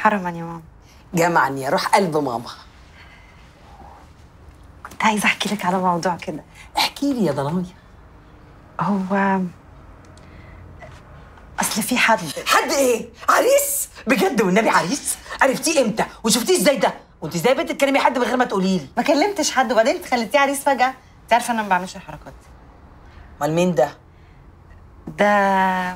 حرما يا ماما جمعني يا روح قلب ماما كنت عايزه احكي لك على موضوع كده احكي لي يا ضنايا هو اصل في حد حد ايه عريس بجد والنبي عريس عرفتيه امتى وشفتيه ازاي ده وانت ازاي بنت تكلمي حد من غير ما تقولي لي ما كلمتش حد وبعدين انت خليتيه عريس فجاه انت عارفه انا ما بعملش الحركات دي امال مين ده ده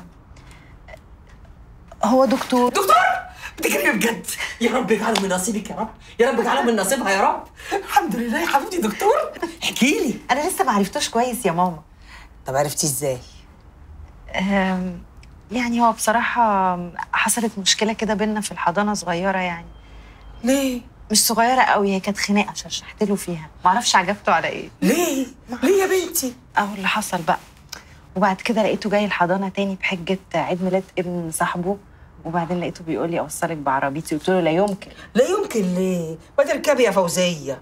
هو دكتور دكتور بتتكلمي بجد يا رب اجعله من نصيبك يا رب يا رب اجعله من نصيبها يا رب الحمد لله يا حبيبتي دكتور احكي لي انا لسه ما عرفتوش كويس يا ماما طب عرفتيه ازاي أم، يعني هو بصراحه حصلت مشكله كده بينا في الحضانه صغيره يعني ليه مش صغيره قوي هي كانت خناقه شرحت له فيها ما اعرفش عجبته على ايه ليه ليه يا بنتي اهو اللي حصل بقى وبعد كده لقيته جاي الحضانه تاني بحجه عيد ميلاد ابن صاحبه وبعدين لقيته بيقول لي اوصلك بعربيتي قلت له لا يمكن لا يمكن ليه ما تركبي يا فوزيه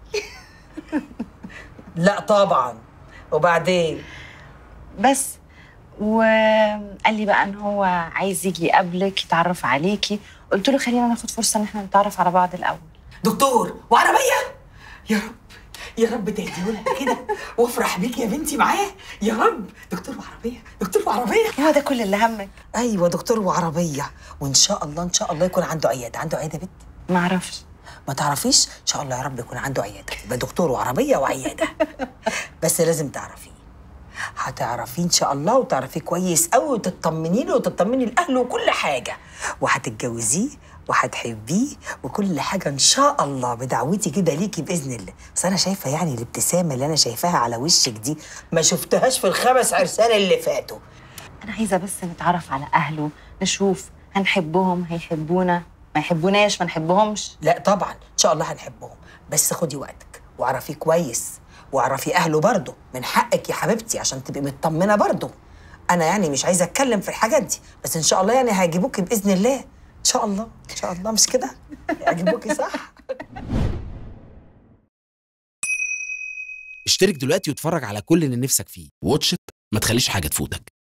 لا طبعا وبعدين بس وقال لي بقى ان هو عايز يجي يقابلك يتعرف عليكي قلت له خلينا ناخد فرصه ان احنا نتعرف على بعض الاول دكتور وعربيه يا رب يا رب تهديه كده وافرح بيك يا بنتي معاه يا رب دكتور وعربيه دكتور وعربيه هو ده كل اللي همك ايوه دكتور وعربيه وان شاء الله ان شاء الله يكون عنده عياده عنده عياده بنت ما اعرفش ما تعرفيش ان شاء الله يا رب يكون عنده عياده يبقى دكتور وعربيه وعياده بس لازم تعرفيه هتعرفيه ان شاء الله وتعرفيه كويس قوي وتطمني له وتطمني لاهله وكل حاجه وهتتجوزيه وهتحبيه وكل حاجه ان شاء الله بدعوتي كده ليكي باذن الله بس انا شايفه يعني الابتسامه اللي انا شايفاها على وشك دي ما شفتهاش في الخمس عرسان اللي فاتوا انا عايزه بس نتعرف على اهله نشوف هنحبهم هيحبونا ما يحبوناش ما نحبهمش لا طبعا ان شاء الله هنحبهم بس خدي وقتك واعرفيه كويس واعرفي اهله برضه من حقك يا حبيبتي عشان تبقي مطمنه برضه انا يعني مش عايزه اتكلم في الحاجات دي بس ان شاء الله يعني هيجيبوكي باذن الله ان شاء الله ان شاء الله مش كده هيجيبوكي صح اشترك دلوقتي واتفرج على كل اللي نفسك فيه واتش إت، ما تخليش حاجة تفوتك